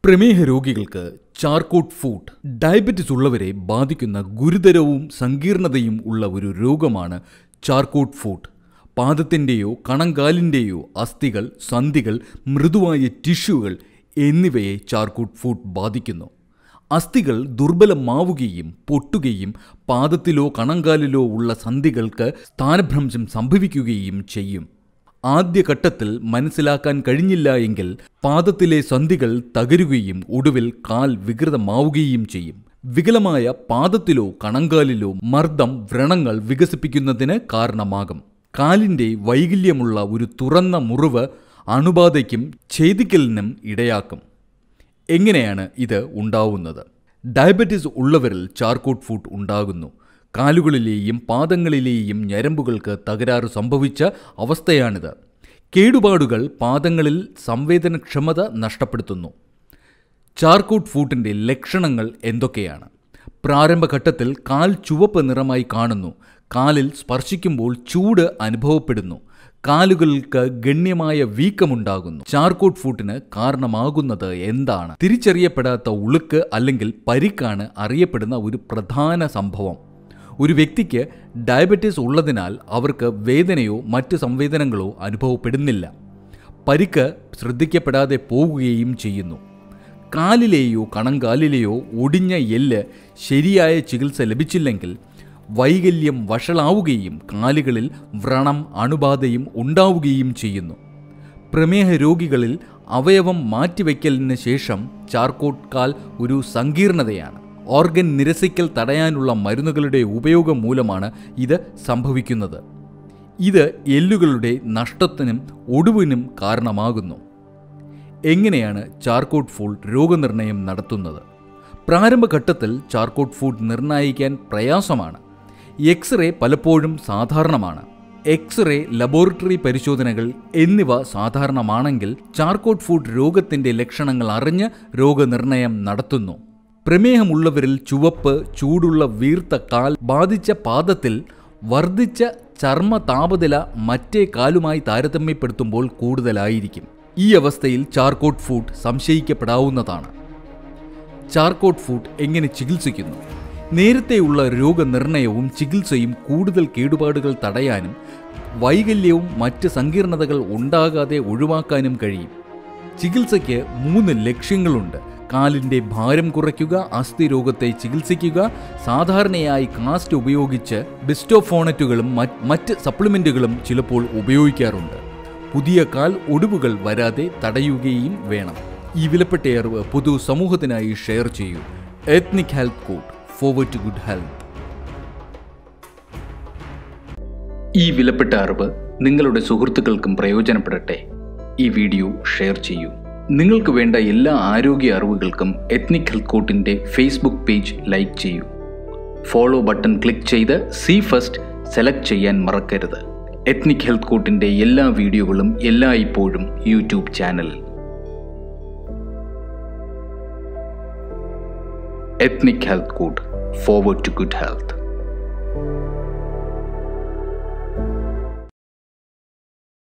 പ്രമേഹ രോഗികൾക്ക് Charcot food diabetes ഉള്ളവരെ ബാധിക്കുന്ന ഗുരുതരവും സങ്കീർണതയും ഉള്ള ഒരു രോഗമാണ് ചാർക്കോട്ട് ഫുഡ് പാദത്തിൻ്റെയോ കണങ്കാലിൻ്റെയോ അസ്ഥികൾ സന്ധികൾ മൃദുവായ ടിഷ്യൂകൾ എന്നിവയെ ചാർക്കോട്ട് ഫുഡ് ബാധിക്കുന്നു അസ്ഥികൾ ദുർബലമാവുകയും പൊട്ടുകയും പാദത്തിലോ കണങ്കാലിലോ ഉള്ള സന്ധികൾക്ക് സ്ഥാനഭ്രംശം സംഭവിക്കുകയും ചെയ്യും ആദ്യഘട്ടത്തിൽ മനസ്സിലാക്കാൻ കഴിഞ്ഞില്ല എങ്കിൽ പാദത്തിലെ സന്ധികൾ തകരുകയും ഒടുവിൽ കാൽ വികൃതമാവുകയും ചെയ്യും വികലമായ പാദത്തിലോ കണങ്കാലിലോ മർദ്ദം വ്രണങ്ങൾ വികസിപ്പിക്കുന്നതിന് കാരണമാകും കാലിൻ്റെ വൈകല്യമുള്ള ഒരു തുറന്ന മുറിവ് അണുബാധയ്ക്കും ഛേദിക്കലിനും ഇടയാക്കും എങ്ങനെയാണ് ഇത് ഉണ്ടാവുന്നത് ഡയബറ്റിസ് ഉള്ളവരിൽ ചാർക്കോട്ട് ഫുഡ് ഉണ്ടാകുന്നു കാലുകളിലെയും പാദങ്ങളിലെയും ഞരമ്പുകൾക്ക് തകരാറ് സംഭവിച്ച അവസ്ഥയാണിത് കേടുപാടുകൾ പാദങ്ങളിൽ സംവേദനക്ഷമത നഷ്ടപ്പെടുത്തുന്നു ചാർക്കോട്ട് ഫൂട്ടിൻ്റെ ലക്ഷണങ്ങൾ എന്തൊക്കെയാണ് പ്രാരംഭഘട്ടത്തിൽ കാൽ ചുവപ്പ് നിറമായി കാണുന്നു കാലിൽ സ്പർശിക്കുമ്പോൾ ചൂട് അനുഭവപ്പെടുന്നു കാലുകൾക്ക് ഗണ്യമായ വീക്കമുണ്ടാകുന്നു ചാർക്കോട്ട് ഫൂട്ടിന് കാരണമാകുന്നത് എന്താണ് തിരിച്ചറിയപ്പെടാത്ത ഉളുക്ക് അല്ലെങ്കിൽ പരിക്കാണ് അറിയപ്പെടുന്ന ഒരു പ്രധാന സംഭവം ഒരു വ്യക്തിക്ക് ഡയബറ്റീസ് ഉള്ളതിനാൽ അവർക്ക് വേദനയോ മറ്റ് സംവേദനങ്ങളോ അനുഭവപ്പെടുന്നില്ല പരിക്ക് ശ്രദ്ധിക്കപ്പെടാതെ പോകുകയും ചെയ്യുന്നു കാലിലെയോ കണങ്കാലിലെയോ ഒടിഞ്ഞ എല്ല് ശരിയായ ചികിത്സ ലഭിച്ചില്ലെങ്കിൽ വൈകല്യം വഷളാവുകയും കാലുകളിൽ വ്രണം അണുബാധയും ഉണ്ടാവുകയും ചെയ്യുന്നു പ്രമേഹ രോഗികളിൽ അവയവം മാറ്റിവെക്കലിന് ശേഷം ചാർക്കോട്ട് കാൽ ഒരു സങ്കീർണതയാണ് ഓർഗൻ നിരസിക്കൽ തടയാനുള്ള മരുന്നുകളുടെ ഉപയോഗം മൂലമാണ് ഇത് സംഭവിക്കുന്നത് ഇത് എല്ലുകളുടെ നഷ്ടത്തിനും ഒടിവിനും കാരണമാകുന്നു എങ്ങനെയാണ് ചാർക്കോട്ട് ഫുഡ് രോഗനിർണയം നടത്തുന്നത് പ്രാരംഭഘട്ടത്തിൽ ചാർക്കോട്ട് ഫുഡ് നിർണ്ണയിക്കാൻ പ്രയാസമാണ് എക്സ്റേ പലപ്പോഴും സാധാരണമാണ് എക്സ്റേ ലബോറട്ടറി പരിശോധനകൾ എന്നിവ സാധാരണമാണെങ്കിൽ ചാർക്കോട്ട് ഫുഡ് രോഗത്തിൻ്റെ ലക്ഷണങ്ങൾ അറിഞ്ഞ് രോഗനിർണയം നടത്തുന്നു പ്രമേഹമുള്ളവരിൽ ചുവപ്പ് ചൂടുള്ള വീർത്ത കാൽ ബാധിച്ച പാദത്തിൽ വർദ്ധിച്ച ചർമ്മ താപനില മറ്റേ കാലുമായി താരതമ്യപ്പെടുത്തുമ്പോൾ കൂടുതലായിരിക്കും ഈ അവസ്ഥയിൽ ചാർക്കോട്ട് ഫുഡ് സംശയിക്കപ്പെടാവുന്നതാണ് ചാർക്കോട്ട് ഫുഡ് എങ്ങനെ ചികിത്സിക്കുന്നു നേരത്തെയുള്ള രോഗനിർണയവും ചികിത്സയും കൂടുതൽ കേടുപാടുകൾ തടയാനും വൈകല്യവും മറ്റ് സങ്കീർണതകൾ ഉണ്ടാകാതെ ഒഴിവാക്കാനും കഴിയും ചികിത്സയ്ക്ക് മൂന്ന് ലക്ഷ്യങ്ങളുണ്ട് കാലിൻ്റെ ഭാരം കുറയ്ക്കുക അസ്ഥി രോഗത്തെ ചികിത്സിക്കുക സാധാരണയായി കാസ്റ്റ് ഉപയോഗിച്ച് ബിസ്റ്റോഫോണറ്റുകളും മറ്റ് സപ്ലിമെൻറ്റുകളും ചിലപ്പോൾ ഉപയോഗിക്കാറുണ്ട് പുതിയ കാൽ ഒടിവുകൾ വരാതെ തടയുകയും വേണം ഈ വിലപ്പെട്ട അറിവ് പൊതു സമൂഹത്തിനായി ഷെയർ ചെയ്യൂ ethnic health code forward to good health ഈ വിലപ്പെട്ട അറിവ് നിങ്ങളുടെ സുഹൃത്തുക്കൾക്കും പ്രയോജനപ്പെടട്ടെ ഈ വീഡിയോ ഷെയർ ചെയ്യൂ നിങ്ങൾക്ക് വേണ്ട എല്ലാ ആരോഗ്യ അറിവുകൾക്കും എത്നിക് ഹെൽത്ത് കോട്ടിൻ്റെ ഫേസ്ബുക്ക് പേജ് ലൈക്ക് ചെയ്യൂ ഫോളോ ബട്ടൺ ക്ലിക്ക് ചെയ്ത് സി ഫസ്റ്റ് സെലക്ട് ചെയ്യാൻ മറക്കരുത് എത്നിക് ഹെൽത്ത് കോട്ടിൻ്റെ എല്ലാ വീഡിയോകളും എല്ലാ ഇപ്പോഴും യൂട്യൂബ് ചാനലിൽ ethnic health code forward to good health